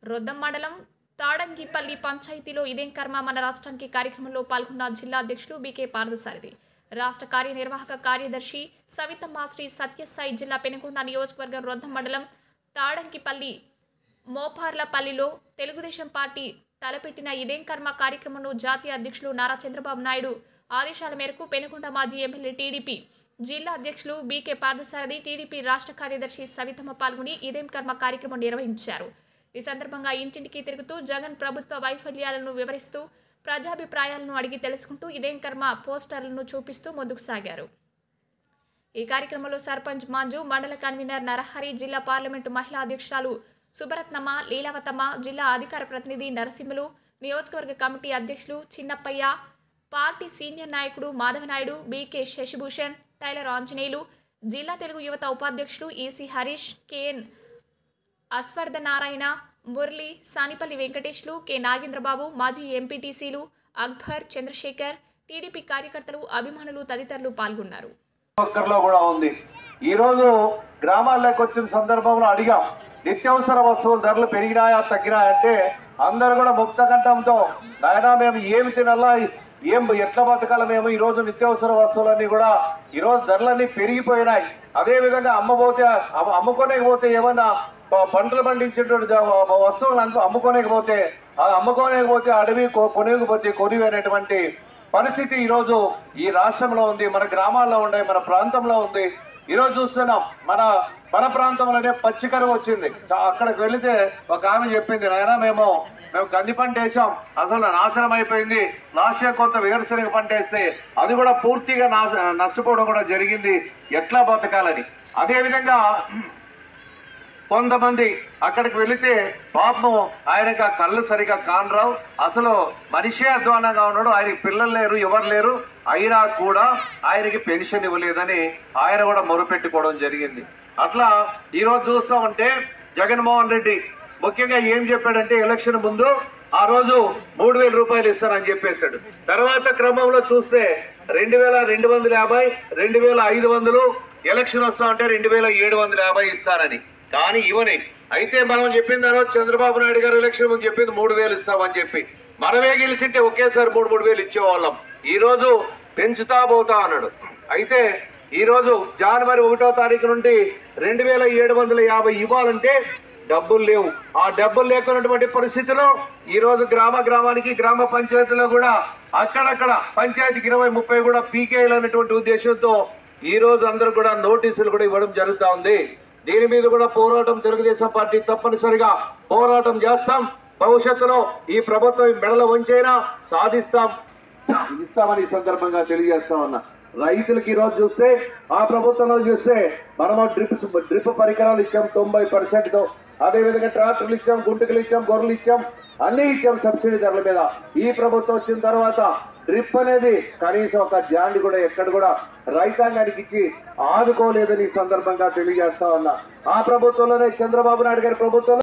రొద్దం మండలం తాడంగిపల్లి పంచాయతీలో ఇదేం కర్మ మన రాష్ట్రానికి కార్యక్రమంలో పాల్గొన్న జిల్లా అధ్యక్షులు బీకే పార్థసారథి రాష్ట్ర కార్యనిర్వాహక కార్యదర్శి సవితమ్మ శ్రీ సత్యసాయి జిల్లా పెనుకొండ నియోజకవర్గం రొద్దం మండలం తాడంకిపల్లి మోపార్లపల్లిలో తెలుగుదేశం పార్టీ తలపెట్టిన ఇదేం కర్మ కార్యక్రమంలో జాతీయ అధ్యక్షులు నారా చంద్రబాబు నాయుడు ఆదేశాల మేరకు పెనుకొండ మాజీ ఎమ్మెల్యే టీడీపీ జిల్లా అధ్యక్షులు బీకే పార్థసారథి టీడీపీ రాష్ట్ర కార్యదర్శి సవితమ్మ పాల్గొని ఇదేం కర్మ కార్యక్రమం నిర్వహించారు ఈ సందర్భంగా ఇంటింటికి తిరుగుతూ జగన్ ప్రభుత్వ వైఫల్యాలను వివరిస్తూ ప్రజాభిప్రాయాలను అడిగి తెలుసుకుంటూ ఇదేం కర్మ పోస్టర్లను చూపిస్తూ ముందుకు సాగారు ఈ కార్యక్రమంలో సర్పంచ్ మంజు మండల కన్వీనర్ నరహరి జిల్లా పార్లమెంటు మహిళా అధ్యక్షురాలు సుభరత్నమ్మ లీలావతమ్మ జిల్లా అధికార ప్రతినిధి నరసింహులు నియోజకవర్గ కమిటీ అధ్యక్షులు చిన్నప్పయ్య పార్టీ సీనియర్ నాయకుడు మాధవనాయుడు బీకే శశిభూషణ్ టైలర్ ఆంజనేయులు జిల్లా తెలుగు యువత ఉపాధ్యక్షులు ఈసీ హరీష్ కేఎన్ అశ్వర్ధ నారాయణ మురళి సానిపల్లి వెంకటేష్లు కె నాగేంద్రబాబు మాజీ ఎంపీటీసీలు అక్బర్ చంద్రశేఖర్ టీడీపీ కార్యకర్తలు అభిమానులు తదితరులు పాల్గొన్నారు ఒక్కరిలో కూడా ఉంది ఈ రోజు గ్రామాల్లోకి వచ్చిన సందర్భంలో అడిగాం నిత్యావసర వస్తువుల ధరలు పెరిగినాయా తగ్గినాయా అంటే అందరూ కూడా ముక్త కంఠంతో నాయనా మేము ఏమి తినాలా ఏం ఎట్లా బతకాల మేము ఈ రోజు నిత్యావసర వస్తువులన్నీ కూడా ఈ రోజు ధరలన్నీ పెరిగిపోయినాయి అదే విధంగా అమ్మబోతే అమ్మ- అమ్ముకోలేకపోతే ఏమన్నా ప- పంటలు పండించేటువంటి ద- వస్తువులు అంతా అమ్ముకోలేకపోతే ఆ అమ్ముకోలేకపోతే అడవి కొ- కొనేకపోతే కొనివి అనేటువంటి పరిస్థితి ఈరోజు ఈ రాష్ట్రంలో ఉంది మన గ్రామాల్లో ఉండే మన ప్రాంతంలో ఉంది ఈరోజు చూస్తున్నాం మన మన ప్రాంతంలోనే పచ్చికరువు వచ్చింది చా- అక్కడికి వెళితే ఒక ఆమె చెప్పింది నాయనా మేము మేము కంది పంట వేసాం అసలు నాశనం అయిపోయింది లాస్ట్ ఇయర్ కొంత వేరుశనగ పంట వేస్తే అది కూడా పూర్తిగా నాశ నష్టపోవడం కూడా జరిగింది ఎట్లా బతకాలని అదేవిధంగా కొంతమంది అక్కడికి వెళితే పాపం ఆయనకు ఆ కళ్ళు సరిగా కానరావు అసలు మనిషే అధ్వానంగా ఉన్నాడు ఆయనకి పిల్లలు లేరు ఎవరు లేరు అయినా కూడా ఆయనకి పెన్షన్ ఇవ్వలేదని ఆయన కూడా మొరుపెట్టుకోవడం జరిగింది అట్లా ఈరోజు చూస్తామంటే జగన్మోహన్ రెడ్డి ముఖ్యంగా ఏం చెప్పాడంటే ఎలక్షన్ ముందు ఆ రోజు మూడు వేల రూపాయలు ఇస్తానని చెప్పేశాడు తర్వాత క్రమంలో చూస్తే రెండు వేల రెండు వందల యాభై రెండు వేల ఐదు వందలు ఎలక్షన్ వస్తా ఉంటే రెండు వేల ఏడు వందల యాభై ఇస్తానని కానీ ఇవని అయితే మనం చెప్పింది ఆ రోజు చంద్రబాబు నాయుడు గారు ఎలక్షన్ ముందు చెప్పింది మూడు వేలు ఇస్తామని చెప్పి మనమే గెలిచింటే ఒకేసారి మూడు మూడు వేలు ఇచ్చేవాళ్ళం ఈ రోజు పెంచుతా పోతా అన్నాడు అయితే ఈ రోజు జనవరి ఒకటో తారీఖు నుండి రెండు వేల ఏడు వందల యాభై ఇవ్వాలంటే డబ్బులు లేవు ఆ డబ్బులు లేకున్నటువంటి పరిస్థితిలో ఈ రోజు గ్రామ గ్రామానికి గ్రామ పంచాయతీలో కూడా అక్కడక్కడ పంచాయతీకి ఇరవై ముప్పై కూడా పీకేలు అనేటువంటి ఉద్దేశంతో ఈ రోజు అందరూ కూడా నోటీసులు కూడా ఇవ్వడం జరుగుతా ఉంది దీని మీద కూడా పోరాటం తెలుగుదేశం పార్టీ తప్పనిసరిగా పోరాటం చేస్తాం భవిష్యత్తులో ఈ ప్రభుత్వం మెడల వంచైనా సాధిస్తాం ఇస్తామని ఈ సందర్భంగా తెలియజేస్తా ఉన్నా రైతులకు ఈ రోజు చూస్తే ఆ ప్రభుత్వంలో చూస్తే మనము డ్రిప్ డ్రిప్ పరికరాలు ఇచ్చాం తొంభై పర్సెంట్ తో అదే విధంగా ట్రాక్టర్లు ఇచ్చాం గుంటకలు ఇచ్చాం గొర్రెలు ఇచ్చాం అన్ని ఇచ్చాం సబ్సిడీ ధరల మీద ఈ ప్రభుత్వం వచ్చిన తర్వాత డ్రిప్ అనేది కనీసం ఒక జాండి కూడా ఎక్కడ కూడా రైతాంగానికి ఇచ్చి ఆదుకోలేదని ఈ సందర్భంగా తెలియజేస్తా ఉన్నా ఆ ప్రభుత్వంలోనే చంద్రబాబు నాయుడు గారి ప్రభుత్వంలో